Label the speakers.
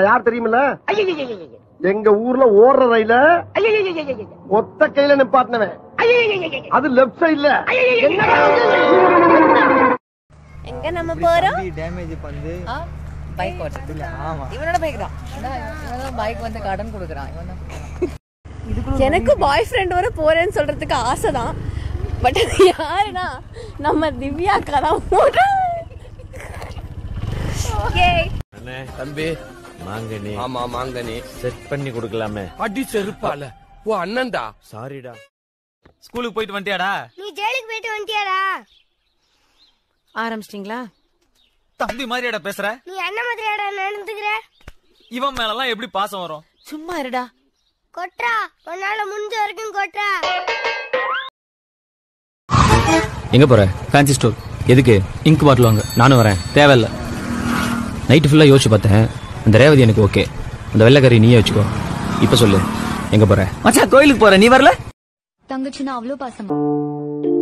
Speaker 1: நான் யார் தெரியுமில்ல எங்க ஊர்ல ஓடுற ரயில ஒத்த கையில நிப்பாட்டினவன் அது லெப்ட் சைடுல
Speaker 2: எங்க நம்ம போறோம்
Speaker 3: டேமேஜ் பண்ணி
Speaker 4: பைக் ஓட்டுறது
Speaker 3: ஆமா
Speaker 4: இவனோட பைக் தான் இவன் தான் பைக் வந்து கடன் கொடுக்குறான் இவன் தான்
Speaker 2: எனக்கு பாய் ஃப்ரெண்ட் வர போறேன்னு சொல்றதுக்கு ஆசை தான் பட் அது யாருன்னா நம்ம திவ்யா அக்கா தான் போறேன்
Speaker 5: தம்பி மாங்கனி
Speaker 6: ஆமா மாங்கனி
Speaker 5: செட் பண்ணி கொடுக்கலாமே
Speaker 6: அடி செருப்பால ஓ அண்ணன்டா
Speaker 5: சாரிடா
Speaker 7: ஸ்கூலுக்கு போயிட்டு வந்துட்டியாடா
Speaker 8: நீ ஜெயிலுக்கு போயிட்டு வந்துட்டியாடா
Speaker 4: ஆரம்பிச்சிட்டிங்களா
Speaker 7: தம்பி மாதிரியாடா பேசுற
Speaker 8: நீ அண்ணன் மாதிரியாடா நடந்துக்கிற
Speaker 7: இவன் மேலலாம் எப்படி பாசம் வரும்
Speaker 4: சும்மா இருடா
Speaker 8: கொட்றா உன்னால முடிஞ்ச வரைக்கும் கொட்றா
Speaker 9: எங்க போற ஃபேன்சி ஸ்டோர் எதுக்கு இங்க் பாட்டில் வாங்க நானும் வரேன் தேவையில்ல நைட்டு ஃபுல்லாக யோசிச்சு பார்த்தேன் அந்த ரேவதி எனக்கு ஓகே அந்த வெள்ளைக்கறி நீயே வச்சுக்கோ இப்போ சொல்லு எங்க போற
Speaker 3: மச்சான் கோயிலுக்கு போற நீ வரல
Speaker 10: தங்கச்சின்னா அவ்வளோ பாசமா